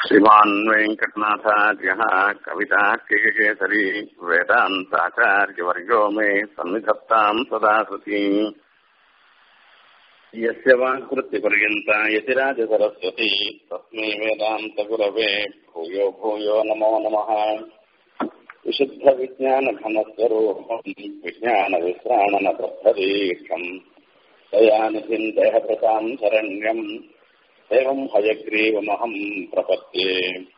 श्रीमान् वेङ्कटनाथार्यः कवितार्किकेसरी वेदान्ताचार्यवर्यो मे सन्निधत्ताम् सदा सतीम् यस्य वाक्कृत्यपर्यन्ता यतिराजसरस्वती तस्मै वेदान्तगुरवे भूयो भूयो नमो नमः विशुद्धविज्ञानघनस्वरूपम् विज्ञानविश्राणनप्रभदीक्षम् दयानिधिम् देहभृताम् शरण्यम् एवम् हयग्रीवमहम् प्रपद्ये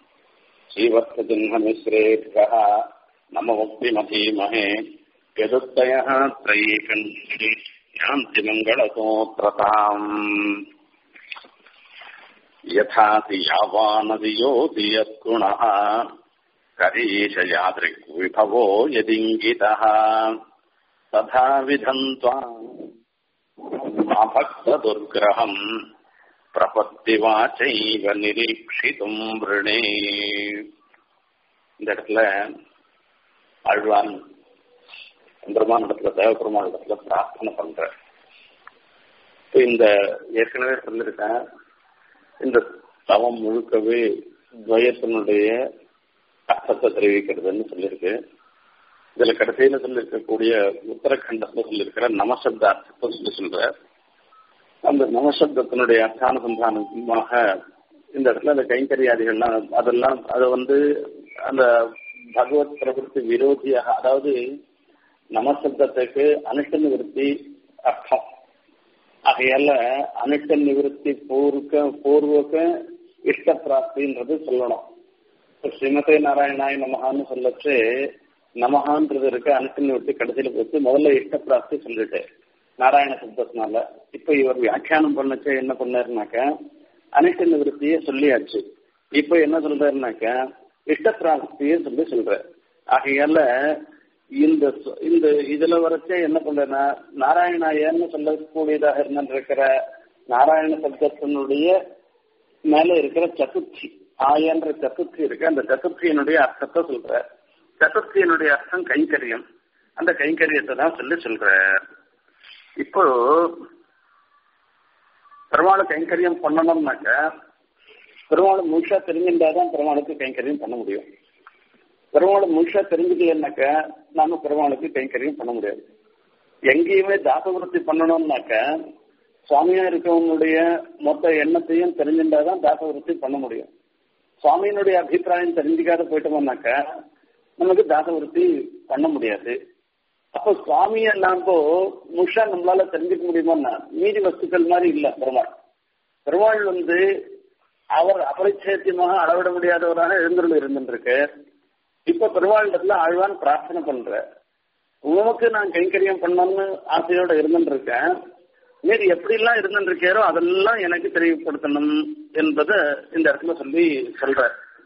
श्रीवत्सचिह्नमिश्रेभ्यः नम मुक्तिमधीमहे यदुत्तयः त्रयीकण्ठी यान्ति मङ्गलसूत्रताम् यथाति यावानदियोति यत्गुणः करीशयादृग्विभवो यदिङ्गितः तथा विधम् त्वाभक्तदुर्ग्रहम् பிரபத்திவாச்சைவ நிரீட்சித்தும் விருணே இந்த இடத்துல அழ்வான் பெருமான் இடத்துல தேவபெருமான் இடத்துல பிரார்த்தனை பண்ற இப்போ இந்த ஏற்கனவே சொல்லியிருக்கேன் இந்த தவம் முழுக்கவே துவயத்தினுடைய அர்த்தத்தை தெரிவிக்கிறதுன்னு சொல்லியிருக்கு இதுல கடைசியில சொல்லியிருக்கக்கூடிய உத்தரகண்டத்துல சொல்லியிருக்கிற நமசப்த அர்த்தத்தை சொல்லி சொல்ற அந்த நவசப்தத்தினுடைய அர்த்தானுசந்தானமாக இந்த இடத்துல அந்த கைங்கரியாதிகள்லாம் அதெல்லாம் அதை வந்து அந்த பகவத் பிரபுத்தி விரோதியாக அதாவது நமசப்தத்துக்கு அனுஷ்ட நிவர்த்தி அர்த்தம் ஆகையால அனுஷ்ட நிவர்த்தி பூர்வக பூர்வக இஷ்ட பிராப்தின்றது சொல்லணும் ஸ்ரீமதே நாராயணாய் நமகான்னு சொல்லச்சு நமகான்றது இருக்கு அனுஷ்ட நிவர்த்தி கடைசியில போச்சு முதல்ல இஷ்ட பிராப்தி சொல்லிட்டேன் நாராயண சப்தத்தினால இப்ப இவர் வியாக்கியானம் பண்ணச்சு என்ன பண்ணாருனாக்க அனைத்து நிவர்த்தியே சொல்லியாச்சு இப்ப என்ன சொல்றாருனாக்க இஷ்டப்பிராப்தியே சொல்லி சொல்ற ஆகையால இந்த இந்த இதுல வரைச்சே என்ன பண்றேன்னா நாராயணாயன்னு சொல்லக்கூடியதாக இருந்திருக்கிற நாராயண சப்தத்தினுடைய மேல இருக்கிற சதுர்த்தி ஆயன்ற சதுர்த்தி இருக்கு அந்த சதுர்த்தியினுடைய அர்த்தத்தை சொல்ற சதுர்த்தியினுடைய அர்த்தம் கைங்கரியம் அந்த கைங்கரியத்தை தான் சொல்லி சொல்ற இப்போ பெருமாளை கைங்கரியம் பண்ணணும்னாக்க பெருமாளை முழுசா தெரிஞ்சிருந்தாதான் பெருமாளுக்கு கைங்கரியம் பண்ண முடியும் பெருமாளை முழுசா தெரிஞ்சுக்கலன்னாக்க நாம பெருமாளுக்கு கைங்கரியம் பண்ண முடியாது எங்கேயுமே தாசவருத்தி பண்ணணும்னாக்க சுவாமியா இருக்கவங்களுடைய மொத்த எண்ணத்தையும் தெரிஞ்சிருந்தாதான் தாசவருத்தி பண்ண முடியும் சுவாமியினுடைய அபிப்பிராயம் தெரிஞ்சுக்காத போயிட்டோம்னாக்க நமக்கு தாசவருத்தி பண்ண முடியாது அப்போ சுவாமியை நாம முஷா நம்மளால தெரிஞ்சுக்க முடியுமா மீதி வஸ்துக்கள் மாதிரி இல்ல பெருமாள் பெருமாள் வந்து அவர் அபரிச்சயத்தியமாக அளவிட முடியாதவராக எழுந்துள்ள இருந்துருக்கு இப்ப பெருமாளிடத்துல ஆழ்வான் பிரார்த்தனை பண்ற உமக்கு நான் கைங்கரியம் பண்ணணும்னு ஆசையோட இருந்துருக்கேன் மீறி எப்படி எல்லாம் இருந்துருக்காரோ அதெல்லாம் எனக்கு தெரியப்படுத்தணும் என்பதை இந்த இடத்துல சொல்லி சொல்ற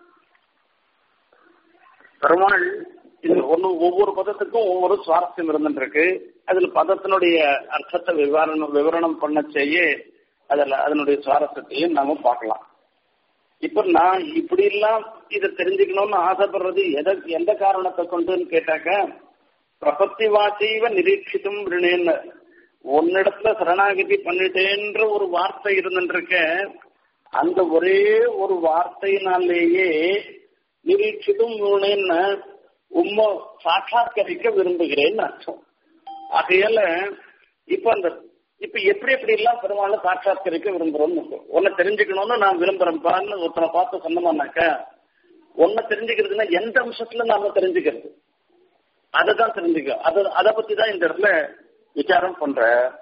பெருமாள் இது ஒன்று ஒவ்வொரு பதத்துக்கும் ஒவ்வொரு சுவாரஸ்யம் இருந்துருக்கு அதுல பதத்தினுடைய அர்த்தத்தை விவரணம் விவரணம் பண்ண செய்ய அதில் அதனுடைய சுவாரஸ்யத்தையும் நாம பார்க்கலாம் இப்ப நான் இப்படி எல்லாம் இதை தெரிஞ்சுக்கணும்னு ஆசைப்படுறது எதை எந்த காரணத்தை கொண்டுன்னு கேட்டாக்க பிரபத்தி வாசைவ நிரீட்சித்தும் ரிணேன்னு ஒன்னிடத்துல சரணாகதி பண்ணிட்டேன்ற ஒரு வார்த்தை இருந்துருக்க அந்த ஒரே ஒரு வார்த்தையினாலேயே நிரீட்சித்தும் ரிணேன்னு உண்மை சாட்சாத்கரிக்க விரும்புகிறேன்னு அர்த்தம் ஆகையால இப்ப அந்த இப்ப எப்படி எப்படி எல்லாம் பெருமாள் சாட்சாத்கரிக்க விரும்புறோம்னு உன்னை தெரிஞ்சுக்கணும்னு நான் விரும்புறேன்ப்பான்னு ஒருத்தனை பார்த்து சொன்னோம்னாக்க உன்னை தெரிஞ்சுக்கிறதுனா எந்த அம்சத்துல நாம தெரிஞ்சுக்கிறது அதை தான் தெரிஞ்சுக்க அதை அதை பத்தி தான் இந்த இடத்துல விசாரம் பண்ற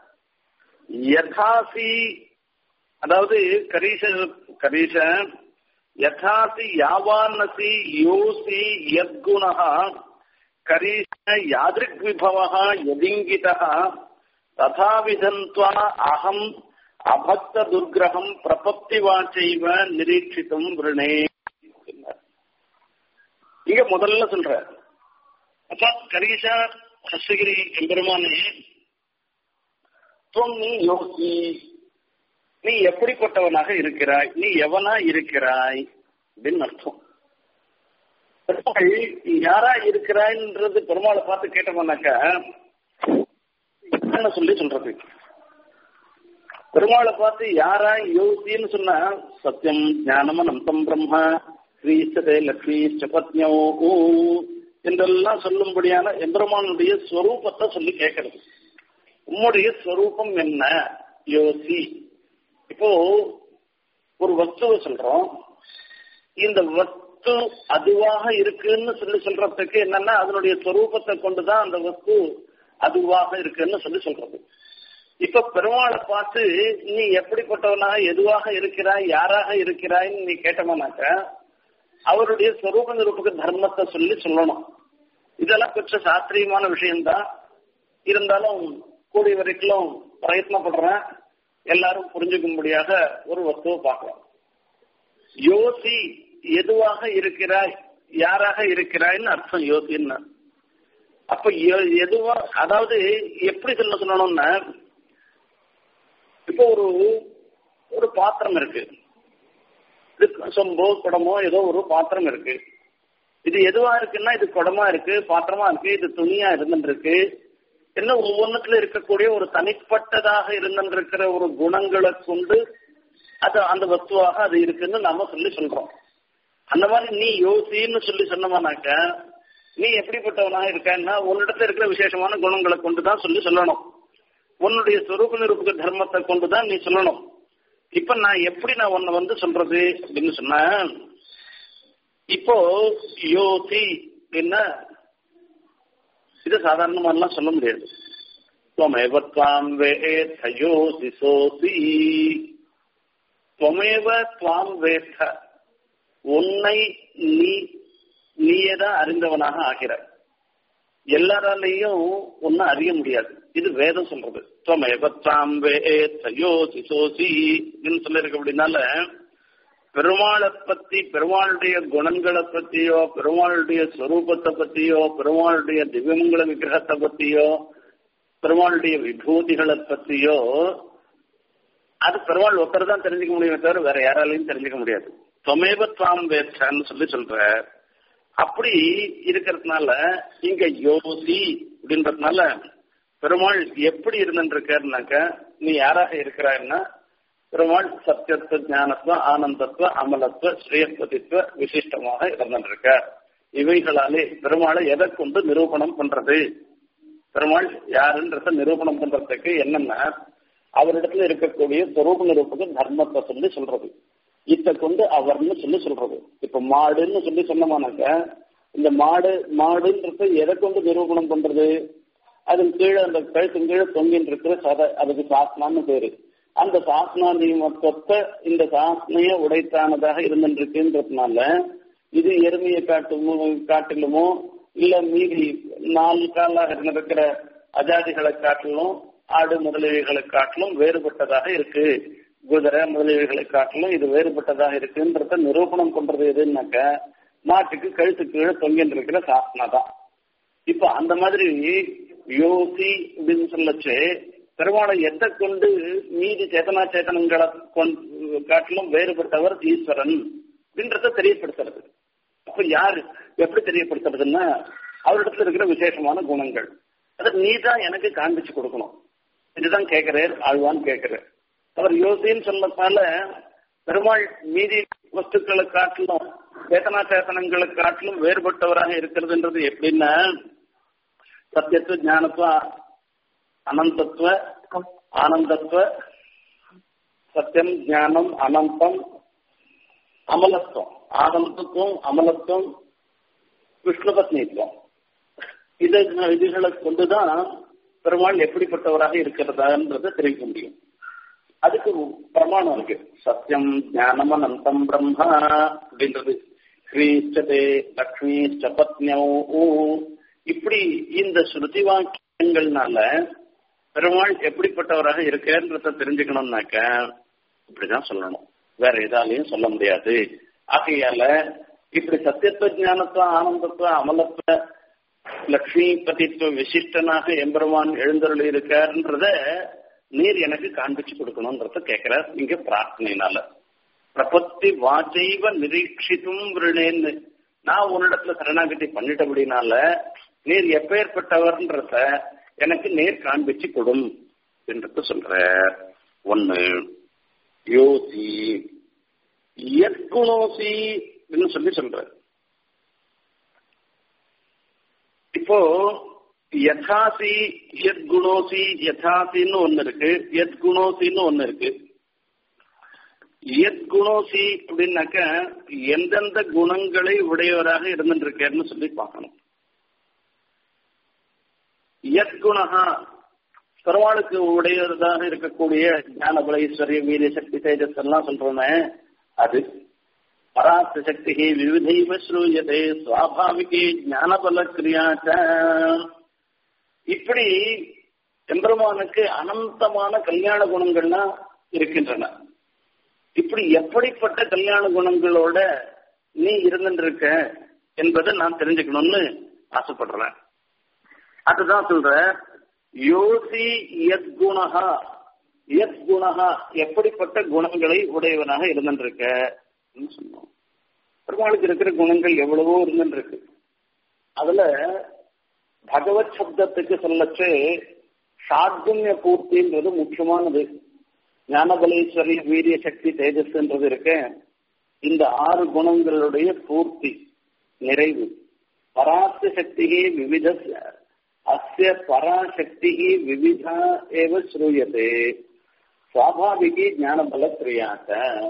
யதாசி அதாவது கரீஷ கரீஷ யதாசி யாவானசி யோசி யத்குணः கரீஷ யாதிருக் விபவः யதிங்கிதः ததா விதந்த்வா அகம் அபக்த துர்கிரகம் பிரபத்தி வாச்சைவ நிரீட்சித்தும் விருணே இங்க முதல்ல சொல்ற அப்பா கரீஷா சசிகிரி எம்பெருமானே நீ யோசி நீ எப்படிப்பட்டவனாக இருக்கிறாய் நீ எவனா இருக்கிறாய் அப்படின்னு அர்த்தம் பெருமாள் யாரா இருக்கிறாய்ன்றது பெருமாளை பார்த்து கேட்டோம்னாக்கா என்ன சொல்லி சொல்றது பெருமாளை பார்த்து யாரா யோசின்னு சொன்னா சத்தியம் ஞானம் அனந்தம் பிரம்ம ஸ்ரீஸ்தே லக்ஷ்மி பத்னியோ என்றெல்லாம் சொல்லும்படியான எம்பெருமானுடைய ஸ்வரூபத்தை சொல்லி கேட்கறது உம்முடைய ஸ்வரூபம் என்ன யோசி இப்போ ஒரு வஸ்துவை சொல்றோம் இந்த வஸ்து அதுவாக இருக்குன்னு சொல்லி சொல்றதுக்கு என்னன்னா அதனுடைய ஸ்வரூபத்தை கொண்டுதான் அந்த வஸ்து அதுவாக இருக்குன்னு சொல்லி சொல்றது இப்ப பெருமாளை பார்த்து நீ எப்படிப்பட்டவனாக எதுவாக இருக்கிறாய் யாராக இருக்கிறாய்ன்னு நீ கேட்டவனாக்க அவருடைய ஸ்வரூப நிரூபக தர்மத்தை சொல்லி சொல்லணும் இதெல்லாம் கொஞ்சம் சாஸ்திரியமான விஷயம்தான் இருந்தாலும் கூடிய வரைக்கும் பிரயத்னப்படுறேன் எல்லாரும் புரிஞ்சுக்கும்படியாக ஒரு வஸ்துவை பார்க்கலாம் யோசி எதுவாக இருக்கிறாய் யாராக இருக்கிறாய்ன்னு அர்த்தம் யோசின்னு அப்ப எதுவா அதாவது எப்படி சொல்ல சொல்லணும்னா இப்போ ஒரு ஒரு பாத்திரம் இருக்கு சொம்போ குடமோ ஏதோ ஒரு பாத்திரம் இருக்கு இது எதுவா இருக்குன்னா இது குடமா இருக்கு பாத்திரமா இருக்கு இது துணியா இருந்துருக்கு என்ன ஒவ்வொன்றுத்துல இருக்கக்கூடிய ஒரு தனிப்பட்டதாக இருந்திருக்கிற ஒரு குணங்களை கொண்டு அது அந்த வஸ்துவாக அது இருக்குன்னு நாம சொல்லி சொல்றோம் அந்த மாதிரி நீ யோசின்னு சொல்லி சொன்னோம்னாக்க நீ எப்படிப்பட்டவனாக இருக்கன்னா உன்னிடத்துல இருக்கிற விசேஷமான குணங்களை கொண்டுதான் சொல்லி சொல்லணும் உன்னுடைய சொரூப நிரூபக தர்மத்தை கொண்டுதான் நீ சொல்லணும் இப்ப நான் எப்படி நான் உன்னை வந்து சொல்றது அப்படின்னு சொன்ன இப்போ யோசி என்ன இது சாதாரணமாலாம் சொல்ல முடியாது துவமேவ துவாம் வேத்த யோசி சோசி துவமேவ துவாம் வேத்த உன்னை நீ நீயேதான் அறிந்தவனாக ஆகிற எல்லாராலையும் ஒன்னும் அறிய முடியாது இது வேதம் சொல்றது துவமேவத்தாம் வேத்த யோசி சோசி சொல்லிருக்க அப்படின்னால பெருமாளை பத்தி பெருமாளுடைய குணங்களை பத்தியோ பெருமாளுடைய ஸ்வரூபத்தை பத்தியோ பெருமாளுடைய திவ்யமங்கல விக்கிரகத்தை பத்தியோ பெருமாளுடைய விபூதிகளை பத்தியோ அது பெருமாள் ஒருத்தர் தான் தெரிஞ்சுக்க முடியுமே தவிர வேற யாராலையும் தெரிஞ்சுக்க முடியாது தொமேவ துவாம் வேற்றான்னு சொல்லி சொல்ற அப்படி இருக்கிறதுனால இங்க யோசி அப்படின்றதுனால பெருமாள் எப்படி இருந்துருக்காருனாக்க நீ யாராக இருக்கிறாய்னா பெருமாள் சத்தியத்துவ ஞானத்துவ ஆனந்தத்துவ அமலத்துவ ஸ்ரீயஸ்பதித்துவ விசிஷ்டமாக இருந்திருக்க இவைகளாலே பெருமாளை எதை கொண்டு நிரூபணம் பண்றது பெருமாள் யாருன்றத நிரூபணம் பண்றதுக்கு என்னன்னா அவரிடத்துல இருக்கக்கூடிய சொரூப நிரூபக தர்மத்தை சொல்லி சொல்றது இத கொண்டு அவர்னு சொல்லி சொல்றது இப்ப மாடுன்னு சொல்லி சொன்னோம்னாக்க இந்த மாடு மாடுன்றது எதை கொண்டு நிரூபணம் பண்றது அதன் கீழே அந்த கழுத்தின் கீழே தொங்கின்னு இருக்கிற சதை அதுக்கு சாஸ்னான்னு பேரு அந்த சாஸ்னா நியமத்தை இந்த சாஸ்னைய உடைத்தானதாக இருந்துருக்குன்றதுனால இது எருமையை காட்டுமோ காட்டிலுமோ இல்ல மீதி நாலு காலாக நடக்கிற அஜாதிகளை காட்டிலும் ஆடு முதலீடுகளை காட்டிலும் வேறுபட்டதாக இருக்கு குதிரை முதலீடுகளை காட்டிலும் இது வேறுபட்டதாக இருக்குன்றத நிரூபணம் பண்றது எதுன்னாக்க மாட்டுக்கு கழுத்து கீழே தொங்கின்னு இருக்கிற சாஸ்னா தான் இப்ப அந்த மாதிரி யோசி அப்படின்னு சொல்லச்சு பெருமாளை எதை கொண்டு மீதி சேதனா சேதனங்களை காட்டிலும் வேறுபட்டவர் ஈஸ்வரன் அப்படின்றத தெரியப்படுத்துறது அப்ப யாரு எப்படி தெரியப்படுத்துறதுன்னா அவரிடத்துல இருக்கிற விசேஷமான குணங்கள் அதை நீ தான் எனக்கு காண்பிச்சு கொடுக்கணும் இதுதான் கேட்கிறார் ஆழ்வான்னு கேட்கிறார் அவர் யோசின்னு சொன்னதுனால பெருமாள் மீதி வஸ்துக்களை காட்டிலும் சேத்தனா சேத்தனங்களை காட்டிலும் வேறுபட்டவராக இருக்கிறதுன்றது எப்படின்னா சத்தியத்துவ ஞானத்துவ அனந்தத்துவ ஆனந்தத்துவ சத்தியம் ஞானம் அனந்தம் அமலத்துவம் ஆனந்தத்துவம் அமலத்துவம் விஷ்ணுபத்னித்துவம் இதை இதுகளை கொண்டுதான் பெருமாள் எப்படிப்பட்டவராக இருக்கிறதான்றத தெரிவிக்க முடியும் அதுக்கு பிரமாணம் இருக்கு சத்தியம் ஞானம் அனந்தம் பிரம்மா அப்படின்றது ஸ்ரீச்சதே லக்ஷ்மி பத்னியோ இப்படி இந்த ஸ்ருதி வாக்கியங்கள்னால பெருமாள் எப்படிப்பட்டவராக இருக்கேன்றத தெரிஞ்சுக்கணும்னாக்க இப்படிதான் சொல்லணும் வேற எதாலையும் சொல்ல முடியாது ஆகையால இப்படி சத்தியத்துவ ஞானத்துவ ஆனந்தத்துவ அமலத்துவ லக்ஷ்மி பதித்துவ விசிஷ்டனாக எம்பெருமான் எழுந்தருள் இருக்காருன்றத நீர் எனக்கு காண்பிச்சு கொடுக்கணும்ன்றத கேட்கிறார் இங்க பிரார்த்தனையினால பிரபத்தி வாச்சைவ நிரீட்சித்தும் விருணேன்னு நான் உன்னிடத்துல சரணாகதி பண்ணிட்டபடினால நீர் எப்பேற்பட்டவர்ன்றத எனக்கு நேர் காண்பிச்சு கொடும் என்று சொல்ற ஒன்னு யோசி எத்குணோசி அப்படின்னு சொல்லி சொல்ற இப்போ யதாசி எத் குணோசி யதாசின்னு ஒன்னு இருக்கு எத் குணோசின்னு ஒன்னு இருக்கு எத் குணோசி அப்படின்னாக்க எந்தெந்த குணங்களை உடையவராக இருந்துருக்கேன்னு சொல்லி பார்க்கணும் எத் குணகா பெருமாளுக்கு உடையதாக இருக்கக்கூடிய ஞானபல ஈஸ்வரிய வீரிய சக்தி தேஜஸ் எல்லாம் சொல்றோமே அது பராச சக்தி விவிதைவ ஸ்ரூயதே சுவாபாவிகே ஞானபல கிரியாச்ச இப்படி எம்பெருமானுக்கு அனந்தமான கல்யாண குணங்கள்லாம் இருக்கின்றன இப்படி எப்படிப்பட்ட கல்யாண குணங்களோட நீ இருந்துருக்க என்பதை நான் தெரிஞ்சுக்கணும்னு ஆசைப்படுறேன் அதுதான் சொல்ற யோசி எத் குணகா எத் குணகா எப்படிப்பட்ட குணங்களை உடையவனாக இருந்துருக்க சொன்னோம் பெருமாளுக்கு இருக்கிற குணங்கள் எவ்வளவோ இருந்துருக்கு அதுல பகவத் சப்தத்துக்கு சொல்லச்சு சாத்குண்ய பூர்த்தின்றது முக்கியமானது ஞானபலேஸ்வரி வீரிய சக்தி தேஜஸ்ன்றது இருக்க இந்த ஆறு குணங்களுடைய பூர்த்தி நிறைவு பராச சக்தியே விவித அஸ்ய பராசக்தி விவிதா ஏவ ஸ்ரூயதே சுவாபாவிகி ஞானபல கிரியாக்க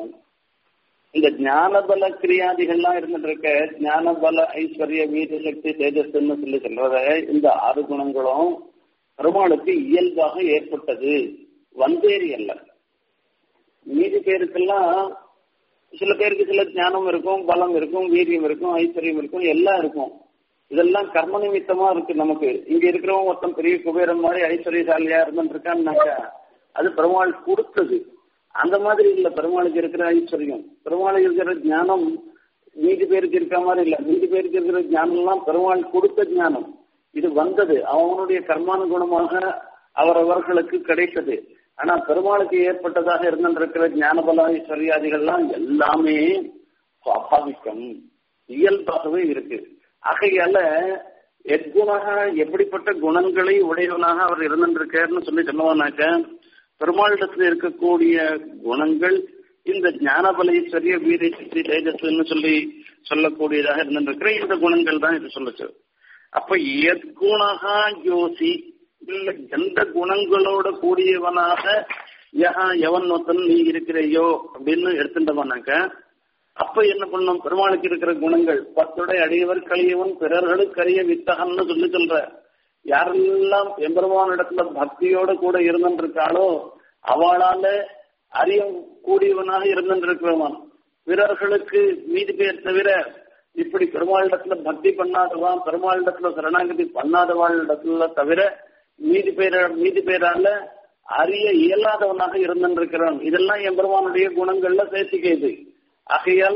இந்த ஞானபல கிரியாதிகள்லாம் இருந்துட்டு இருக்க ஞானபல ஐஸ்வர்ய வீர சக்தி தேஜஸ்ன்னு சொல்லி சொல்றத இந்த ஆறு குணங்களும் பெருமாளுக்கு இயல்பாக ஏற்பட்டது வந்தேறி அல்ல மீதி பேருக்கெல்லாம் சில பேருக்கு சில ஞானம் இருக்கும் பலம் இருக்கும் வீரியம் இருக்கும் ஐஸ்வர்யம் இருக்கும் எல்லாம் இருக்கும் இதெல்லாம் கர்ம நிமித்தமா இருக்கு நமக்கு இங்க இருக்கிறவங்க ஒருத்தன் பெரிய குபேரன் மாதிரி ஐஸ்வர்யசாலியா இருந்துட்டு இருக்கான்னாக்கா அது பெருமாள் கொடுத்தது அந்த மாதிரி இல்ல பெருமாளுக்கு இருக்கிற ஐஸ்வர்யம் பெருமாளுக்கு இருக்கிற ஞானம் மீதி பேருக்கு இருக்க மாதிரி இல்ல மீதி பேருக்கு இருக்கிற ஞானம்லாம் பெருமாள் கொடுத்த ஞானம் இது வந்தது அவனுடைய கர்மானுகுணமாக அவரவர்களுக்கு கிடைத்தது ஆனா பெருமாளுக்கு ஏற்பட்டதாக இருந்திருக்கிற ஞானபல ஐஸ்வர்யாதிகள்லாம் எல்லாமே சுவாபாவிக்கம் இயல்பாகவே இருக்கு ஆகையால எத்குணாக எப்படிப்பட்ட குணங்களை உடையவனாக அவர் இருந்திருக்காருன்னு சொல்லி சொல்லுவானாக்க பெருமாளிடத்தில் இருக்கக்கூடிய குணங்கள் இந்த ஞானபலேஸ்வரிய வீரசக்தி தேஜஸ்ன்னு சொல்லி சொல்லக்கூடியதாக இருந்திருக்கிற இந்த குணங்கள் தான் இது சொல்லுச்சு அப்ப எத்குணகா யோசி இல்ல எந்த குணங்களோட கூடியவனாக யஹா எவன் ஒருத்தன் நீ இருக்கிறையோ அப்படின்னு எடுத்துட்டவனாக்க அப்ப என்ன பண்ணும் பெருமாளுக்கு இருக்கிற குணங்கள் பத்துடை அடியவர் கழியவன் பிறர்களுக்கு அறிய வித்தகன்னு சொல்லி சொல்ற யாரெல்லாம் எம்பெருமான இடத்துல பக்தியோட கூட இருந்திருக்காளோ அவளால அறிய கூடியவனாக இருந்திருக்கிறவன் பிறர்களுக்கு மீதி பேர் தவிர இப்படி பெருமாளிடத்துல பக்தி பண்ணாதவான் பெருமாளிடத்துல சரணாகதி பண்ணாதவாளிடத்துல தவிர மீதி பேர மீதி பேரால அறிய இயலாதவனாக இருந்திருக்கிறான் இதெல்லாம் எம்பெருமானுடைய குணங்கள்ல சேர்த்துக்கிறது ஆகையால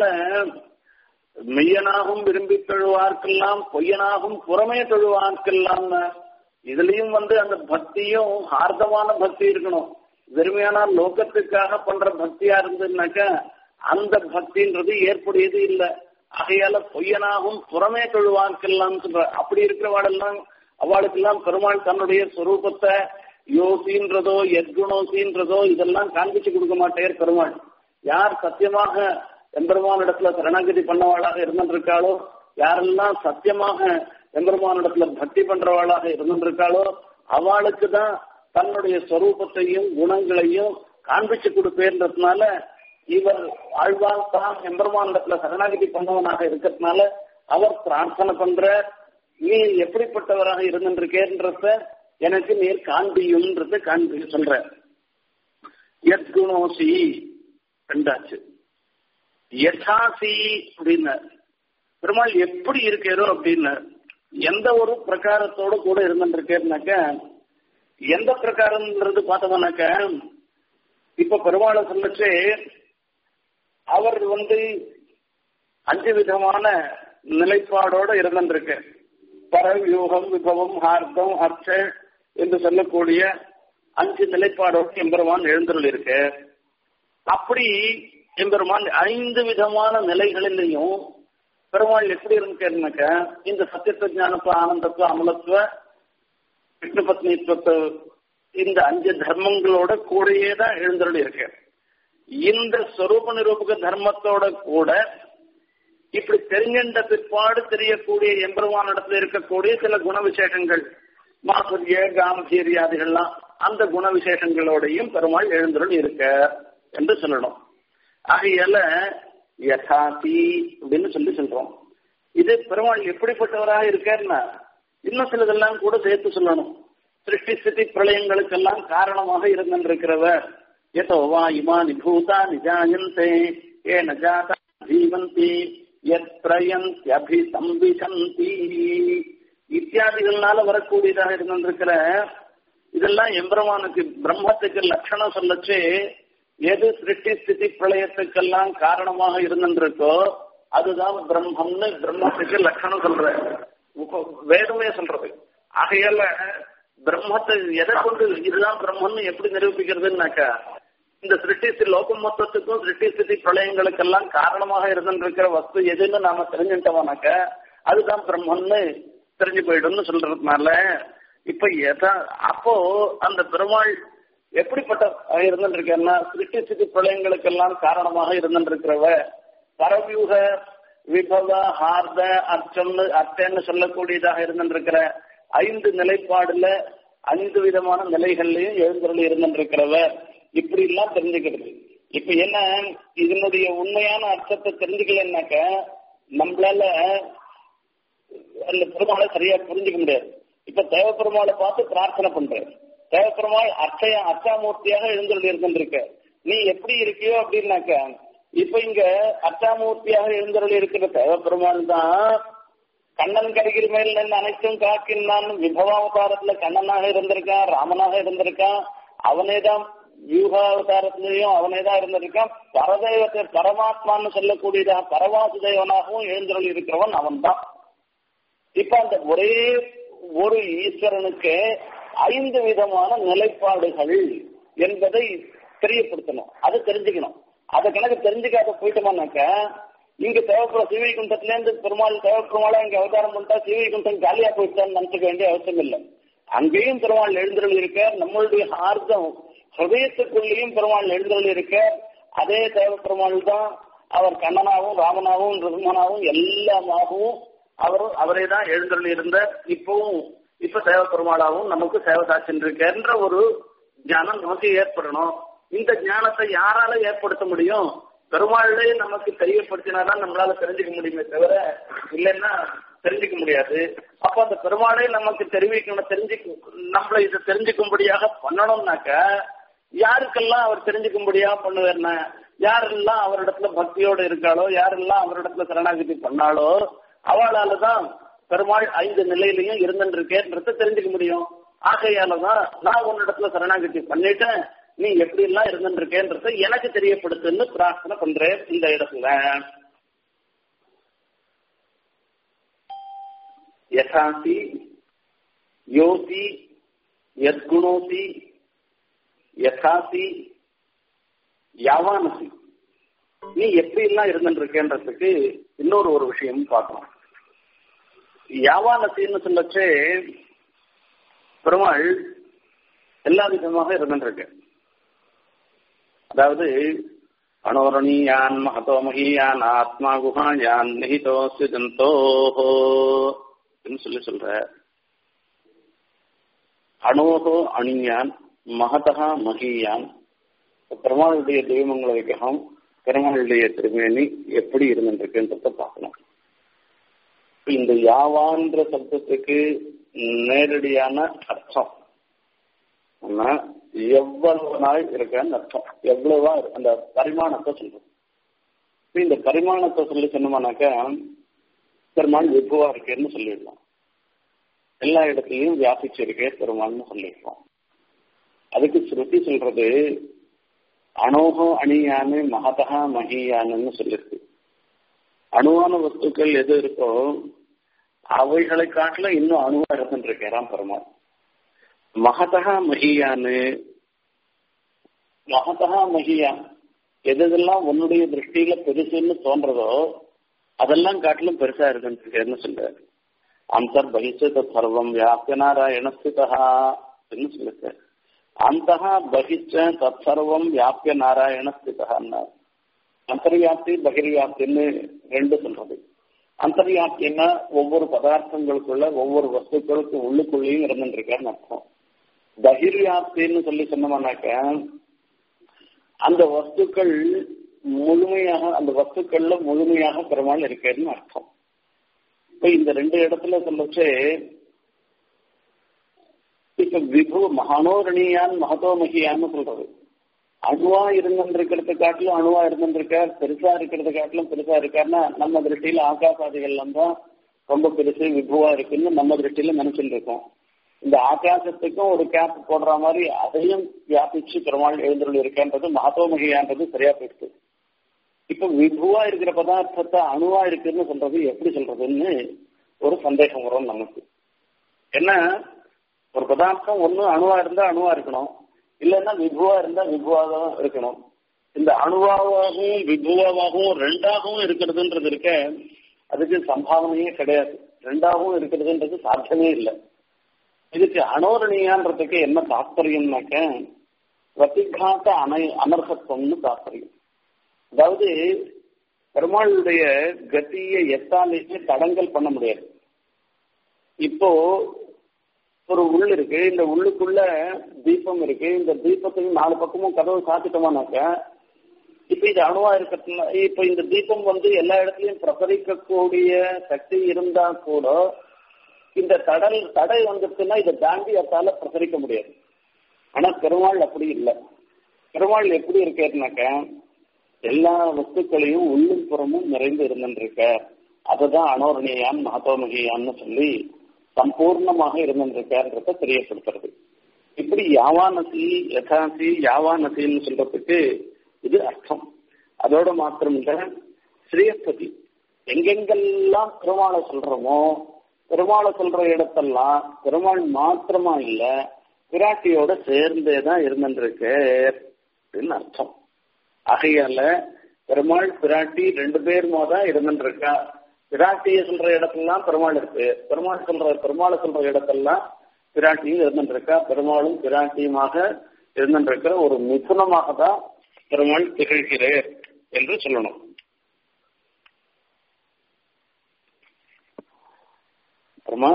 மெய்யனாகும் விரும்பி தொழுவார்க்கெல்லாம் பொய்யனாகும் புறமே தொழுவார்க்கெல்லாம் இதுலயும் வந்து அந்த பக்தியும் ஆர்த்தமான பக்தி இருக்கணும் வெறுமையான லோகத்துக்காக பண்ற பக்தியா இருந்ததுனாக்க அந்த பக்தின்றது ஏற்புடையது இல்லை ஆகையால பொய்யனாகும் புறமே தொழுவார்க்கெல்லாம் சொல்ற அப்படி இருக்கிறவாடெல்லாம் அவளுக்கெல்லாம் பெருமாள் தன்னுடைய சொரூபத்தை யோசின்றதோ எத்குணோசின்றதோ இதெல்லாம் காண்பிச்சு கொடுக்க மாட்டேர் பெருமாள் யார் சத்தியமாக எம்பெருமான இடத்துல சரணாகதி பண்ணவாளாக இருந்திருக்காளோ யாரெல்லாம் சத்தியமாக எம்பெருமான இடத்துல பக்தி பண்றவாளாக இருந்திருக்காளோ அவளுக்கு தான் தன்னுடைய ஸ்வரூபத்தையும் குணங்களையும் காண்பிச்சு கொடுப்பேன்றதுனால இவர் ஆழ்வான் தான் எம்பெருமான இடத்துல சரணாகதி பண்ணவனாக இருக்கிறதுனால அவர் பிரார்த்தனை பண்ற நீ எப்படிப்பட்டவராக இருந்திருக்கேன்றத எனக்கு நீர் காண்பியும்ன்றத காண்பி சொல்ற எத்குணோசி ரெண்டாச்சு யதாசி அப்படின்னு பெருமாள் எப்படி இருக்காரோ அப்படின்னு எந்த ஒரு பிரகாரத்தோட கூட இருந்துருக்கேன்னாக்க எந்த பிரகாரம்ன்றது பார்த்தோம்னாக்க இப்ப பெருமாளை சொல்லிச்சு அவர் வந்து அஞ்சு விதமான நிலைப்பாடோட இருந்திருக்கு பரவியூகம் விபவம் ஹார்த்தம் அர்ச்ச என்று சொல்லக்கூடிய அஞ்சு நிலைப்பாடோடு எம்பெருமான் எழுந்தருள் இருக்கு அப்படி எம்பெருமான் ஐந்து விதமான நிலைகளிலையும் பெருமாள் எப்படி இருந்துருக்க இந்த சத்தியத்துவ ஞானத்துவ ஆனந்தத்துவ அமலத்துவ விஷ்ணு பத்னித்துவத்தை இந்த அஞ்சு தர்மங்களோட கூடயே தான் எழுந்தருள் இருக்கு இந்த ஸ்வரூப நிரூபக தர்மத்தோட கூட இப்படி தெரிஞ்சின்ற பிற்பாடு தெரியக்கூடிய எம்பெருமான இடத்துல இருக்கக்கூடிய சில குண விசேஷங்கள் மாசுரிய காம்பீரியாதிகள்லாம் அந்த குண விசேஷங்களோடையும் பெருமாள் எழுந்தருள் இருக்க என்று சொல்லணும் ஆகையால யதாசி அப்படின்னு சொல்லி சொல்றோம் இது பெருமாள் எப்படிப்பட்டவராக இருக்காருன்னா இன்னும் சிலதெல்லாம் கூட சேர்த்து சொல்லணும் சிருஷ்டி ஸ்திதி பிரளயங்களுக்கெல்லாம் காரணமாக இருந்திருக்கிறவர் எதோ வா இமா நிபூதா நிஜாயந்தே ஏ நஜாதா ஜீவந்தி எத்ரயந்தி சம்பிசந்தி இத்தியாதிகள்னால வரக்கூடியதாக இருந்திருக்கிற இதெல்லாம் எம்பெருமானுக்கு பிரம்மத்துக்கு லட்சணம் சொல்லச்சு எது சிருஷ்டி ஸ்திதி பிரளயத்துக்கெல்லாம் காரணமாக இருந்திருக்கோ அதுதான் பிரம்மம்னு பிரம்மத்துக்கு லட்சணம் சொல்ற வேதமே சொல்றது ஆகையால பிரம்மத்தை எதை கொண்டு இதுதான் பிரம்மன்னு எப்படி நிரூபிக்கிறதுனாக்கா இந்த சிருஷ்டி லோகம் மொத்தத்துக்கும் சிருஷ்டி ஸ்திதி பிரளயங்களுக்கெல்லாம் காரணமாக இருந்திருக்கிற வஸ்து எதுன்னு நாம தெரிஞ்சுட்டோம்னாக்க அதுதான் பிரம்மன்னு தெரிஞ்சு போயிடும்னு சொல்றதுனால இப்ப எதா அப்போ அந்த பெருமாள் எப்படிப்பட்ட இருந்திருக்கேன்னா சிருஷ்டி ஸ்திதி பிரளயங்களுக்கெல்லாம் காரணமாக இருந்திருக்கிறவ பரவியூக விபவ ஹார்த அர்ச்சம்னு அர்த்தன்னு சொல்லக்கூடியதாக இருந்திருக்கிற ஐந்து நிலைப்பாடுல ஐந்து விதமான நிலைகள்லயும் எழுந்தருள் இருந்திருக்கிறவ இப்படி எல்லாம் தெரிஞ்சுக்கிறது இப்ப என்ன இதனுடைய உண்மையான அர்த்தத்தை தெரிஞ்சுக்கலன்னாக்க நம்மளால அந்த பெருமாளை சரியா புரிஞ்சுக்க முடியாது இப்ப தேவ பெருமாளை பார்த்து பிரார்த்தனை பண்றேன் தேவ பெருமாள் அச்சய அச்சாமூர்த்தியாக எழுந்தருள் இருந்திருக்க நீ எப்படி இருக்கியோ அப்படின்னாக்க இப்ப இங்க அச்சாமூர்த்தியாக எழுந்தருள் இருக்கிற தேவ பெருமாள் தான் கண்ணன் கருகிற மேல் நின்று அனைத்தும் காக்கின்றான் விபவாவதாரத்துல கண்ணனாக இருந்திருக்கான் ராமனாக இருந்திருக்கான் அவனே தான் வியூகாவதாரத்திலையும் அவனே தான் இருந்திருக்கான் பரதேவத்தை பரமாத்மான்னு சொல்லக்கூடியதாக பரவாசு தேவனாகவும் எழுந்தருள் இருக்கிறவன் அவன் தான் இப்ப அந்த ஒரே ஒரு ஈஸ்வரனுக்கு ஐந்து விதமான நிலைப்பாடுகள் என்பதை தெரியப்படுத்தணும் அதை தெரிஞ்சுக்கணும் அதை கணக்கு தெரிஞ்சுக்காத போயிட்டோமானாக்க இங்க தேவைப்பட சிவகுண்டத்துல இருந்து பெருமாள் தேவைப்பெருமாளா இங்க அவதாரம் பண்ணிட்டா சிவகுண்டம் காலியா போயிட்டான்னு நினைச்சுக்க வேண்டிய அவசியம் இல்லை அங்கேயும் பெருமாள் எழுந்தருள் இருக்க நம்மளுடைய ஆர்த்தம் ஹிருதயத்துக்குள்ளேயும் பெருமாள் எழுந்தருள் இருக்க அதே தேவ பெருமாள் தான் அவர் கண்ணனாகவும் ராமனாகவும் ரிமனாகவும் எல்லாமாகவும் அவர் அவரே தான் எழுந்தருள் இருந்த இப்பவும் இப்ப சேவ பெருமாளாகவும் நமக்கு சேவை சாட்சின்றிருக்கின்ற ஒரு ஞானம் நமக்கு ஏற்படணும் இந்த ஞானத்தை யாரால ஏற்படுத்த முடியும் பெருமாளே நமக்கு தெரியப்படுத்தினாதான் நம்மளால தெரிஞ்சுக்க முடியுமே தவிர இல்லைன்னா தெரிஞ்சுக்க முடியாது அப்ப அந்த பெருமாளே நமக்கு தெரிவிக்கணும் தெரிஞ்சுக்க நம்மள இதை தெரிஞ்சுக்கும்படியாக பண்ணணும்னாக்க யாருக்கெல்லாம் அவர் தெரிஞ்சுக்கும்படியா பண்ணுவேன்னா யாரெல்லாம் அவரிடத்துல பக்தியோடு இருக்காளோ யாரெல்லாம் அவரிடத்துல சரணாகதி பண்ணாலோ அவளால தான் பெருமாள் ஐந்து நிலையிலையும் இருந்துருக்கேன்றத தெரிஞ்சுக்க முடியும் ஆகையாலதான் நான் உன்னிடத்துல சரணாகதி பண்ணிட்டேன் நீ எப்படி எல்லாம் இருந்துருக்கேன்றத எனக்கு தெரியப்படுத்துன்னு பிரார்த்தனை பண்றேன் இந்த இடத்துல யசாசி யோசி யத்குணோசி யசாசி யாவானசி நீ எப்படி எல்லாம் இருந்துருக்கேன்றதுக்கு இன்னொரு ஒரு விஷயம் பார்க்கணும் யாவானசின்னு சொல்லச்சே பெருமாள் எல்லா விதமாக இருந்துருக்கு அதாவது அனோரணீயான் மகதோ மகியான் ஆத்மா குஹாயான் நிஹிதோஸ்து ஜந்தோஹோ சொல்லி சொல்ற அணோகோ அணியான் மகதா மகியான் பெருமாளுடைய தெய்வமங்கள விக்கிரகம் பெருமாளுடைய திருமேனி எப்படி இருந்துருக்குன்றத பார்க்கணும் இந்த யாவான்ற சப்தத்துக்கு நேரடியான அர்த்தம் எவ்வளவு நாள் இருக்கன்னு அர்த்தம் எவ்வளவா அந்த பரிமாணத்தை சொல்றோம் இந்த பரிமாணத்தை சொல்லி சொன்னோம்னாக்கா பெருமாள் விபுவா இருக்கேன்னு சொல்லிடலாம் எல்லா இடத்துலயும் வியாபிச்சிருக்கே பெருமாள்னு சொல்லிடுறோம் அதுக்கு ஸ்ருதி சொல்றது அணோகம் அணியானு மகதா மகியானுன்னு சொல்லிருக்கு அணுவான வஸ்துக்கள் எது இருக்கோ அவைகளை காட்டில இன்னும் அணுவா இருந்துருக்கிறான் பெருமாள் மகதா மகியானு மகதா மகியான் எதெல்லாம் உன்னுடைய திருஷ்டியில பெருசுன்னு தோன்றதோ அதெல்லாம் காட்டிலும் பெருசா இருக்குன்னு சொல்றாரு அந்தர் பகிஷத சர்வம் வியாபிய நாராயணஸ்திதா சொல்லிருக்காரு அந்த பகிச்ச தற்சர்வம் வியாபிய நாராயண ஸ்திதான்னார் அந்தர்வியாப்தி பகிர்வியாப்தின்னு ரெண்டு சொல்றது அந்தர்வியாப்தின்னா ஒவ்வொரு பதார்த்தங்களுக்குள்ள ஒவ்வொரு வஸ்துக்களுக்கு உள்ளுக்குள்ளேயும் இருந்துருக்காருன்னு அர்த்தம் பகிர்வியாப்தின்னு சொல்லி சொன்னோம்னாக்க அந்த வஸ்துக்கள் முழுமையாக அந்த வஸ்துக்கள்ல முழுமையாக பெருமாள் இருக்கேன்னு அர்த்தம் இப்ப இந்த ரெண்டு இடத்துல சொல்லச்சு இப்ப விபு மகானோரணியான் மகதோமகியான்னு சொல்றது அணுவா இருந்திருக்கிறது காட்டிலும் அணுவா இருந்திருக்கார் பெருசா இருக்கிறது காட்டிலும் பெருசா இருக்காருன்னா நம்ம திருஷ்டியில ஆகாசாதிகள்லாம் தான் ரொம்ப பெருசு விபுவா இருக்குன்னு நம்ம திருஷ்டியில நினைச்சுட்டு இருக்கோம் இந்த ஆகாசத்துக்கும் ஒரு கேப் போடுற மாதிரி அதையும் வியாபிச்சு பெருமாள் எழுந்துள்ள இருக்கேன்றது மகத்தோமகியான்றது சரியா போயிடுது இப்ப விபுவா இருக்கிற பதார்த்தத்தை அணுவா இருக்குன்னு சொல்றது எப்படி சொல்றதுன்னு ஒரு சந்தேகம் வரும் நமக்கு என்ன ஒரு பதார்த்தம் ஒண்ணு அணுவா இருந்தா அணுவா இருக்கணும் இல்லைன்னா விபுவா இருந்தா விபுவாதான் இருக்கணும் இந்த அணுவாகவும் விபுவாகவும் ரெண்டாகவும் இருக்கிறதுன்றது இருக்க அதுக்கு சம்பாவனையே கிடையாது ரெண்டாகவும் இருக்கிறதுன்றது சாத்தியமே இல்லை இதுக்கு அனோரணியான்றதுக்கு என்ன தாற்பயம்னாக்க பிரதிகாத்த அனை அனர்ஹத்துவம்னு தாற்பயம் அதாவது பெருமாளுடைய கத்தியை எத்தாலேயுமே தடங்கல் பண்ண முடியாது இப்போ ஒரு உள் இருக்கு இந்த உள்ளுக்குள்ள தீபம் இருக்கு இந்த தீபத்துக்கு நாலு பக்கமும் கதவு சாத்திட்டோமானாக்க இப்ப இது அணுவா இருக்கிறதுல இப்ப இந்த தீபம் வந்து எல்லா இடத்துலயும் பிரசரிக்கக்கூடிய சக்தி இருந்தா கூட இந்த தடல் தடை வந்துருச்சுன்னா இதை தாண்டி அதால பிரசரிக்க முடியாது ஆனா பெருமாள் அப்படி இல்லை பெருமாள் எப்படி இருக்காருனாக்க எல்லா வஸ்துக்களையும் உள்ளும் புறமும் நிறைந்து இருந்துருக்க அதுதான் அனோரணியான் மகத்தோமகியான்னு சொல்லி சம்பூர்ணமாக இருந்திருக்காருன்றத தெரியப்படுத்துறது இப்படி யாவானசி யதாசி யாவானசின்னு சொல்றதுக்கு இது அர்த்தம் அதோட மாத்திரம் இல்ல ஸ்ரீயஸ்பதி எங்கெங்கெல்லாம் பெருமாளை சொல்றோமோ பெருமாளை சொல்ற இடத்தெல்லாம் பெருமாள் மாத்திரமா இல்ல பிராட்டியோட சேர்ந்தே தான் இருந்துருக்கு அப்படின்னு அர்த்தம் ஆகையால பெருமாள் பிராட்டி ரெண்டு பேருமா தான் இருந்துருக்கா பிராட்டியை சொல்ற இடத்துலாம் பெருமாள் இருக்கு பெருமாள் சொல்ற பெருமாளை சொல்ற இடத்தெல்லாம் பிராட்டியும் இருந்துருக்கா பெருமாளும் பிராட்டியுமாக இருந்துருக்கிற ஒரு மிதுனமாக தான் பெருமாள் திகழ்கிறார் என்று சொல்லணும் அப்புறமா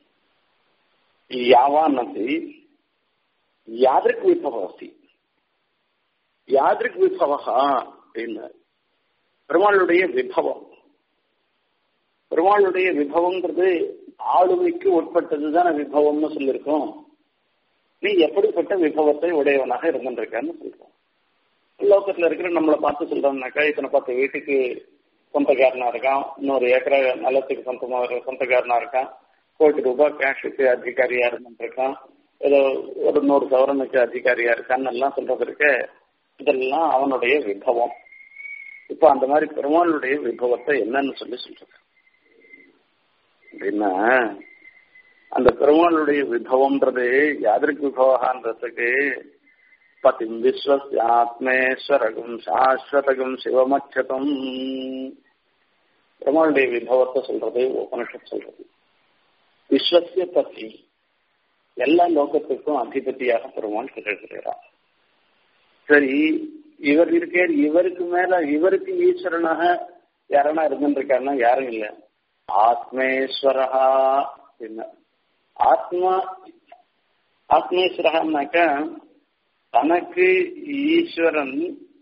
யாவானசி யாதிருக் விபவசி யாதிருக் விபவகா அப்படின்னு பெருமாளுடைய விபவம் பெருமாளுடைய விபவம்ன்றது ஆளுமைக்கு உட்பட்டது தானே விபவம்னு சொல்லியிருக்கோம் நீ எப்படிப்பட்ட விபவத்தை உடையவனாக இருந்திருக்கான்னு சொல்றோம் லோக்கத்துல இருக்கிற நம்மளை பார்த்து சொல்றோம்னாக்கா இத்தனை பத்து வீட்டுக்கு சொந்தக்காரனா இருக்கான் இன்னொரு ஏக்கரா நிலத்துக்கு சொந்தமா சொந்தக்காரனா இருக்கான் கோடி ரூபாய் கேஷுக்கு அதிகாரியா இருந்துருக்கான் ஏதோ ஒரு நூறு சவரனுக்கு அதிகாரியா இருக்கான்னு எல்லாம் சொல்றது இருக்க இதெல்லாம் அவனுடைய விபவம் இப்ப அந்த மாதிரி பெருமாளுடைய விபவத்தை என்னன்னு சொல்லி சொல்றது அப்படின்னா அந்த பெருமாளுடைய விபவம்ன்றது யாதற்கு விபவகான்றதுக்கு பதிம் விஸ்வஸ்யாத்மேஸ்வரகம் சாஸ்வதகம் சிவமச்சதம் பெருமாளுடைய விபவத்தை சொல்றது உபனிஷத் சொல்றது விஸ்வசிய பத்தி எல்லா லோகத்துக்கும் அதிபதியாக பெருமாள் திகழ்கிறார் சரி இவர் இருக்கார் இவருக்கு மேல இவருக்கு ஈஸ்வரனாக யாரனா இருந்துருக்காருன்னா யாரும் இல்லை ஆத்மேஸ்வரஹா என்ன ஆத்மா ஆத்மேஸ்வரகான்னாக்கா தனக்கு ஈஸ்வரன்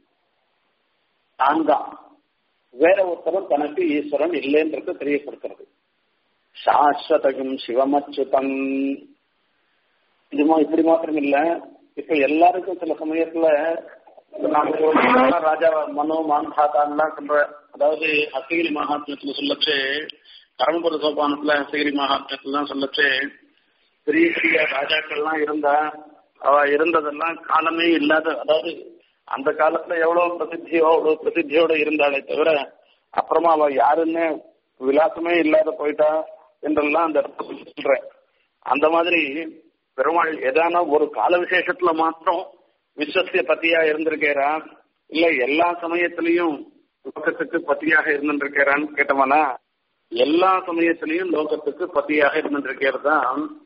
தான் தான் வேற ஒருத்தரும் தனக்கு ஈஸ்வரன் இல்லைன்றது தெரியப்படுத்துறது சாஸ்வதகம் சிவமச்சுதம் இதுமா இப்படி மாத்திரம் இல்ல இப்ப எல்லாருக்கும் சில சமயத்துல நாம ராஜா மனோ மான்தாத்தான்லாம் சொல்ற அதாவது அசகிரி மகாத்மியத்துல சொல்லச்சு பரமபுர சோபானத்துல அசகிரி மகாத்மியத்துல சொல்லச்சு பெரிய பெரிய ராஜாக்கள்லாம் இருந்தா அவ இருந்ததெல்லாம் காலமே இல்லாத அதாவது அந்த காலத்துல எவ்வளவு பிரசித்தியோ அவ்வளவு பிரசித்தியோட இருந்தாலே தவிர அப்புறமா அவ யாருன்னு விலாசமே இல்லாத போயிட்டா என்றெல்லாம் அந்த சொல்றேன் அந்த மாதிரி பெருமாள் ஏதான ஒரு கால விசேஷத்துல மாத்திரம் விஸ்வசிய பத்தியா இருந்திருக்கேரா இல்ல எல்லா சமயத்திலையும் லோகத்துக்கு பத்தியாக இருந்திருக்கிறான்னு கேட்டவனா எல்லா சமயத்திலையும் லோகத்துக்கு பத்தியாக இருந்திருக்கிறது தான்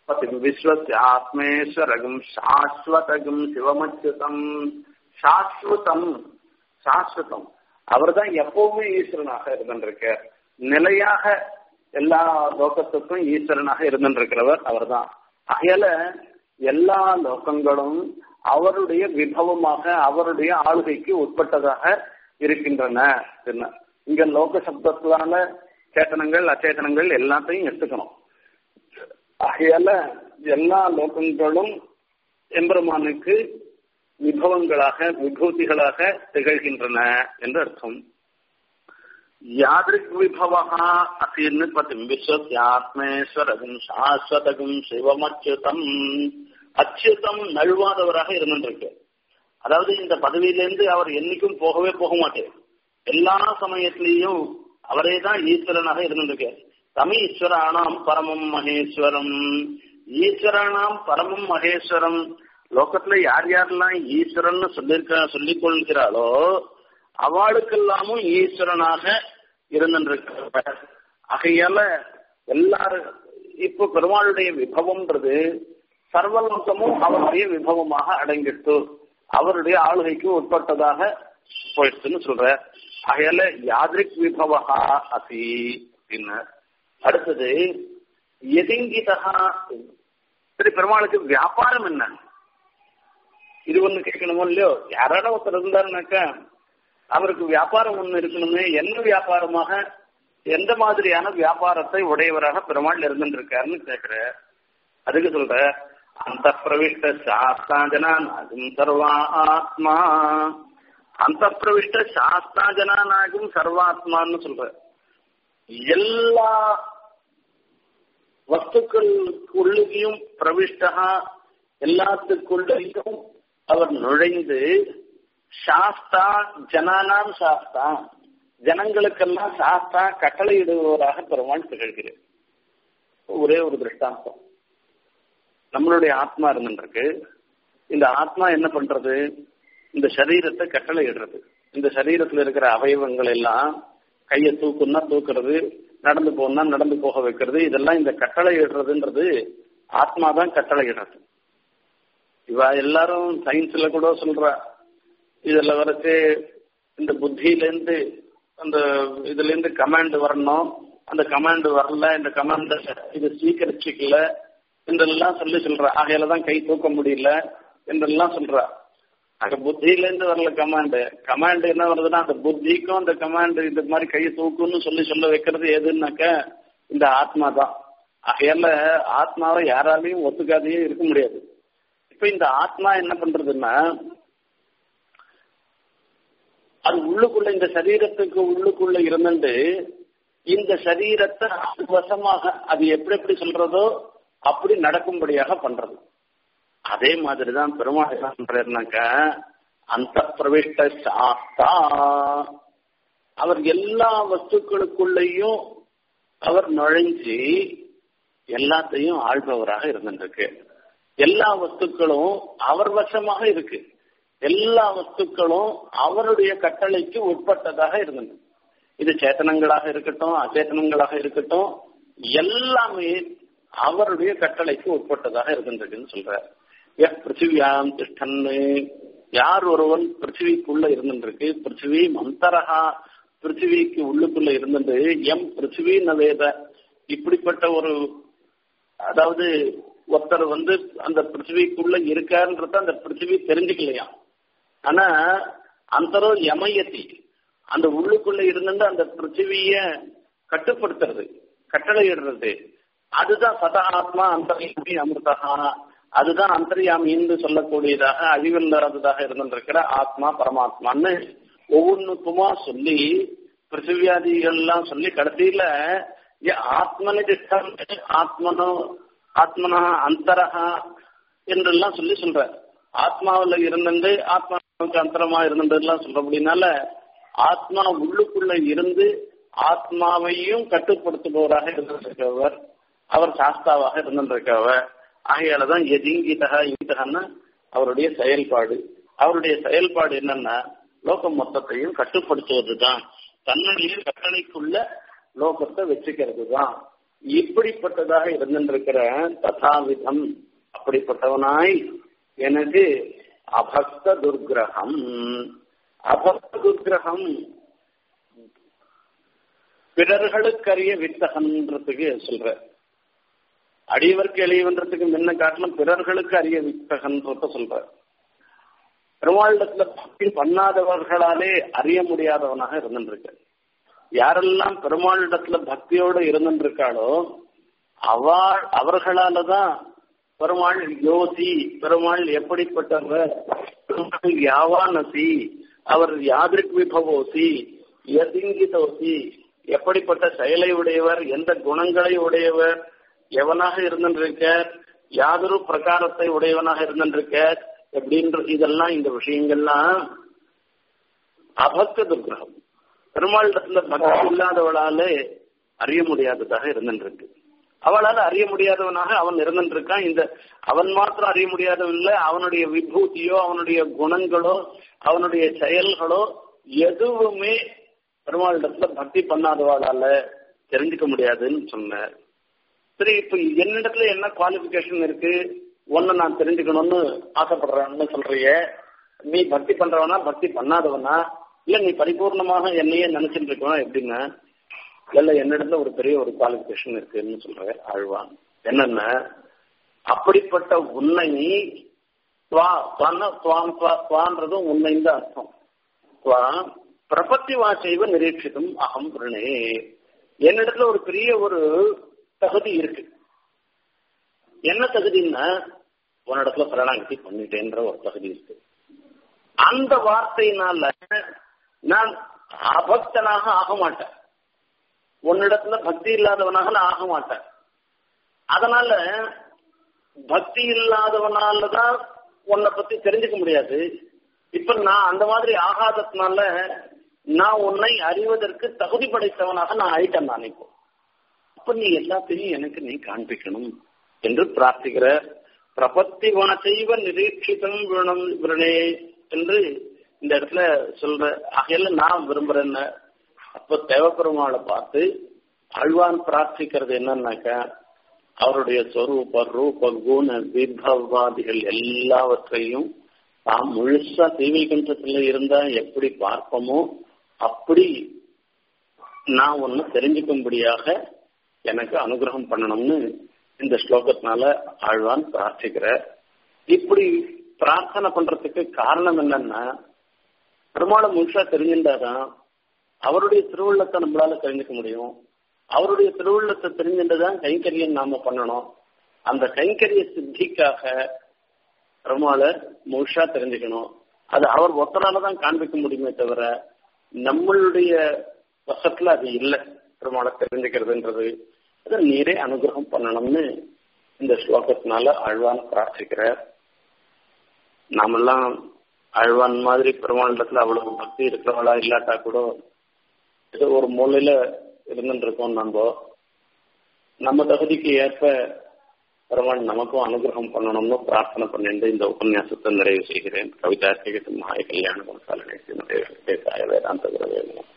பதிம் விஸ்வசியாத்மேஸ்வரகம் சாஸ்வதகம் சிவமச்சுதம் சாஸ்வதம் சாஸ்வதம் அவர் தான் எப்பவுமே ஈஸ்வரனாக இருந்திருக்க நிலையாக எல்லா லோகத்துக்கும் ஈஸ்வரனாக இருந்திருக்கிறவர் அவர் தான் அகையால எல்லா லோகங்களும் அவருடைய விபவமாக அவருடைய ஆளுகைக்கு உட்பட்டதாக இருக்கின்றன இங்க லோக சப்தத்தினால சேத்தனங்கள் அச்சேதனங்கள் எல்லாத்தையும் எடுத்துக்கணும் ஆகையால எல்லா லோகங்களும் எம்பெருமானுக்கு விபவங்களாக விபூதிகளாக திகழ்கின்றன என்று அர்த்தம் யாதிருக் விபவா அப்படின்னு பத்தி விஸ்வத்யாத்மேஸ்வரகும் சாஸ்வதகும் சிவமச்சுதம் அச்சுதம் நழுவாதவராக இருந்திருக்கு அதாவது இந்த பதவியிலிருந்து அவர் என்னைக்கும் போகவே போக மாட்டார் எல்லா சமயத்திலையும் அவரே தான் ஈஸ்வரனாக இருந்திருக்கார் தமிஸ்வரானாம் பரமம் மகேஸ்வரம் ஈஸ்வரனாம் பரமம் மகேஸ்வரம் லோகத்துல யார் யாரெல்லாம் ஈஸ்வரன் சொல்லிருக்க சொல்லிக் கொள்கிறாளோ அவளுக்கெல்லாமும் ஈஸ்வரனாக இருந்திருக்க ஆகையால எல்லாரும் இப்ப பெருமாளுடைய விபவம்ன்றது சர்வலோகமும் அவருடைய விபவமாக அடங்கிட்டு அவருடைய ஆளுகைக்கு உட்பட்டதாக போயிடுச்சுன்னு சொல்ற ஆகையால யாதிரிக் விபவா அசி அப்படின்னு அடுத்தது எதிங்கிதா சரி பெருமாளுக்கு வியாபாரம் என்ன இது ஒண்ணு கேட்கணுமோ இல்லையோ யாரோட ஒருத்தர் இருந்தாருனாக்கா அவருக்கு வியாபாரம் ஒண்ணு இருக்கணுமே என்ன வியாபாரமாக எந்த மாதிரியான வியாபாரத்தை உடையவராக பெருமாள் இருந்துருக்காருன்னு கேக்குற அதுக்கு சொல்ற அந்த பிரவிஷ்ட சாஸ்தாஜனானாகும் சர்வா ஆத்மா அந்த பிரவிஷ்ட சாஸ்தாஜனானாகும் சர்வாத்மான்னு சொல்ற எல்லா வஸ்துக்களுக்குள்ளேயும் பிரவிஷ்டா எல்லாத்துக்குள்ளேயும் அவர் நுழைந்து சாஸ்தா ஜனானாம் சாஸ்தா ஜனங்களுக்கெல்லாம் சாஸ்தா கட்டளையிடுபவராக பெருமாள் திகழ்கிறேன் ஒரே ஒரு திருஷ்டாந்தம் நம்மளுடைய ஆத்மா இருந்துருக்கு இந்த ஆத்மா என்ன பண்றது இந்த சரீரத்தை கட்டளை இடுறது இந்த சரீரத்துல இருக்கிற அவயவங்கள் எல்லாம் கையை தூக்குன்னா தூக்குறது நடந்து போனா நடந்து போக வைக்கிறது இதெல்லாம் இந்த கட்டளை இடுறதுன்றது ஆத்மா தான் கட்டளை இடுறது இவ எல்லாரும் சயின்ஸ்ல கூட சொல்றா இதுல வரைச்சு இந்த புத்தியில இருந்து அந்த இதுல இருந்து கமாண்ட் வரணும் அந்த கமாண்ட் வரல இந்த கமாண்ட் இது ஸ்வீகரிச்சுக்கல என்றெல்லாம் சொல்லி சொல்றா ஆகையில தான் கை தூக்க முடியல என்றெல்லாம் சொல்றா அங்க புத்தியில இருந்து வரல கமாண்டு கமாண்ட் என்ன வருதுன்னா அந்த புத்திக்கும் அந்த கமாண்ட் இந்த மாதிரி கையை தூக்குன்னு சொல்லி சொல்ல வைக்கிறது எதுன்னாக்க இந்த ஆத்மா தான் ஆகையால ஆத்மாவை யாராலையும் ஒத்துக்காதையும் இருக்க முடியாது இப்ப இந்த ஆத்மா என்ன பண்றதுன்னா அது உள்ளுக்குள்ள இந்த சரீரத்துக்கு உள்ளுக்குள்ள இருந்துட்டு இந்த சரீரத்தை அது வசமாக அது எப்படி எப்படி சொல்றதோ அப்படி நடக்கும்படியாக பண்றது அதே மாதிரிதான் பெருமாள் என்ன பண்றாருனாக்க அந்த பிரவிஷ்ட சாஸ்தா அவர் எல்லா வஸ்துக்களுக்குள்ளேயும் அவர் நுழைஞ்சு எல்லாத்தையும் ஆள்பவராக இருந்துருக்கு எல்லா வஸ்துக்களும் அவர் வசமாக இருக்கு எல்லா வஸ்துக்களும் அவருடைய கட்டளைக்கு உட்பட்டதாக இருந்தது இது சேத்தனங்களாக இருக்கட்டும் அச்சேத்தனங்களாக இருக்கட்டும் எல்லாமே அவருடைய கட்டளைக்கு உட்பட்டதாக இருக்கின்றதுன்னு சொல்ற எஃப் பிருத்திவியாம் திஷ்டன்னு யார் ஒருவன் பிருத்திவிக்குள்ள இருந்துருக்கு பிருத்திவி மந்தரகா பிருத்திவிக்கு உள்ளுக்குள்ள இருந்தது எம் பிருத்திவி நவேத இப்படிப்பட்ட ஒரு அதாவது ஒருத்தர் வந்து அந்த பிருத்திவிக்குள்ள இருக்காருன்றத அந்த பிருத்திவி தெரிஞ்சுக்கலையாம் ஆனா அந்தரோ யமயத்தி அந்த உள்ளுக்குள்ள இருந்து அந்த பிருத்திவிய கட்டுப்படுத்துறது கட்டளையிடுறது அதுதான் சதா ஆத்மா அந்தரியாமி அமிர்தகா அதுதான் அந்தரியாமின்னு சொல்லக்கூடியதாக அழிவில்லாததாக இருந்திருக்கிற ஆத்மா பரமாத்மான்னு ஒவ்வொன்றுக்குமா சொல்லி பிருத்திவியாதிகள்லாம் சொல்லி கடைசியில ஆத்மனி திட்டம் ஆத்மனோ ஆத்மனா அந்தரகா என்றெல்லாம் சொல்லி சொல்ற ஆத்மாவில் இருந்துட்டு ஆத்மாவுக்கு அந்தரமா இருந்துட்டுலாம் சொல்ற அப்படின்னால ஆத்மா உள்ளுக்குள்ள இருந்து ஆத்மாவையும் கட்டுப்படுத்துபவராக இருந்திருக்கவர் அவர் சாஸ்தாவாக இருந்திருக்கவர் ஆகையாலதான் எதிங்கிதகா இங்கிதகன்னா அவருடைய செயல்பாடு அவருடைய செயல்பாடு என்னன்னா லோகம் மொத்தத்தையும் கட்டுப்படுத்துவது தான் தன்னுடைய கட்டளைக்குள்ள லோகத்தை வச்சுக்கிறது தான் இப்படிப்பட்டதாக இருந்திருக்கிற ததாவிதம் அப்படிப்பட்டவனாய் எனக்கு அபக்த துர்கிரகம் அபக்த துர்கிரகம் பிறர்களுக்கரிய வித்தகன்றதுக்கு சொல்ற அடியவர்க்கு எளியவன்றதுக்கு முன்ன காட்டிலும் பிறர்களுக்கு அறிய வித்தகன்றத சொல்ற பெருமாளிடத்துல பக்தி பண்ணாதவர்களாலே அறிய முடியாதவனாக இருந்துருக்கு யாரெல்லாம் பெருமாளிடத்துல பக்தியோடு இருந்துருக்காளோ அவள் அவர்களாலதான் பெருமாள் யோசி பெருமாள் எப்படிப்பட்டவர் பெருமாள் யாவானசி அவர் யாதிரிக் விபவோசி யதிங்கிதோசி எப்படிப்பட்ட செயலை உடையவர் எந்த குணங்களை உடையவர் எவனாக இருந்திருக்கார் யாதொரு பிரகாரத்தை உடையவனாக இருந்திருக்கார் எப்படின்ற இதெல்லாம் இந்த விஷயங்கள்லாம் அபக்த துர்கிரகம் பெருமாளிடத்துல பக்தி இல்லாதவளாலே அறிய முடியாததாக இருந்துருக்கு அவளால அறிய முடியாதவனாக அவன் இருந்துருக்கான் இந்த அவன் மாத்திரம் அறிய முடியாதவில்லை அவனுடைய விபூதியோ அவனுடைய குணங்களோ அவனுடைய செயல்களோ எதுவுமே பெருமாளிடத்துல பக்தி பண்ணாதவாளால தெரிஞ்சுக்க முடியாதுன்னு சொன்னார் சரி இப்ப என்னிடத்துல என்ன குவாலிபிகேஷன் இருக்கு ஒன்னு நான் தெரிஞ்சுக்கணும்னு ஆசைப்படுறேன்னு சொல்றிய நீ பக்தி பண்றவனா பக்தி பண்ணாதவனா இல்ல நீ பரிபூர்ணமாக என்னையே நினைச்சிட்டு இருக்கவனா எப்படின்னா இல்ல என்னிடத்துல ஒரு பெரிய ஒரு குவாலிபிகேஷன் இருக்குன்னு சொல்ற ஆழ்வான் என்னென்ன அப்படிப்பட்ட உன்னை துவா துவான்றதும் உண்மைன்னு தான் அர்த்தம் துவா பிரபத்தி வாசைவ நிரீட்சித்தும் அகம் புரணே என்னிடத்துல ஒரு பெரிய ஒரு தகுதி இருக்கு என்ன தகுதின்னா உன்னிடத்துல சரணாகதி பண்ணிட்டேன்ற ஒரு தகுதி இருக்கு அந்த வார்த்தையினால நான் அபக்தனாக ஆக மாட்டேன் உன்னிடத்துல பக்தி இல்லாதவனாக நான் ஆக மாட்டேன் அதனால பக்தி இல்லாதவனாலதான் உன்னை பத்தி தெரிஞ்சுக்க முடியாது இப்ப நான் அந்த மாதிரி ஆகாததுனால நான் உன்னை அறிவதற்கு தகுதி படைத்தவனாக நான் ஆயிட்டேன் நான் இப்போ அப்ப நீ எல்லாத்தையும் எனக்கு நீ காண்பிக்கணும் என்று பிரார்த்திக்கிற பிரபத்தி வாசைவ நிரீட்சிதம் விரணம் விரணே என்று இந்த இடத்துல சொல்ற ஆகையில நான் விரும்புறேன் அப்ப தேவப்பெருமாளை பார்த்து அழ்வான் பிரார்த்திக்கிறது என்னன்னாக்க அவருடைய சொரூப ரூப குண விபவாதிகள் எல்லாவற்றையும் தாம் முழுசா தீவிகண்டத்துல இருந்தா எப்படி பார்ப்போமோ அப்படி நான் ஒன்னு தெரிஞ்சுக்கும்படியாக எனக்கு அனுகிரகம் பண்ணணும்னு இந்த ஸ்லோகத்தினால ஆழ்வான் பிரார்த்திக்கிற இப்படி பிரார்த்தனை பண்றதுக்கு காரணம் என்னன்னா பெருமாளை முழுசா தெரிஞ்சிருந்தாதான் அவருடைய திருவுள்ளத்தை நம்மளால தெரிஞ்சுக்க முடியும் அவருடைய திருவுள்ளத்தை தெரிஞ்சுட்டுதான் கைங்கரியம் நாம பண்ணணும் அந்த கைங்கரிய சித்திக்காக பெருமாளை முழுசா தெரிஞ்சுக்கணும் அது அவர் ஒத்தனால தான் காண்பிக்க முடியுமே தவிர நம்மளுடைய வசத்துல அது இல்லை பெருமாளை தெரிஞ்சுக்கிறதுன்றது அதை நீரே அனுகிரகம் பண்ணணும்னு இந்த ஸ்லோகத்தினால ஆழ்வான் பிரார்த்திக்கிறார் நாமெல்லாம் ஆழ்வான் மாதிரி பெருமாளிடத்துல அவ்வளவு பக்தி இருக்கிறவளா இல்லாட்டா கூட ஏதோ ஒரு மூலையில இருந்துட்டு இருக்கோம் நம்ம நம்ம தகுதிக்கு ஏற்ப பெருமாள் நமக்கும் அனுகிரகம் பண்ணணும்னு பிரார்த்தனை பண்ணிட்டு இந்த உபன்யாசத்தை நிறைவு செய்கிறேன் கவிதா கேட்டு மாய கல்யாண சாலை வேதாந்த குரவே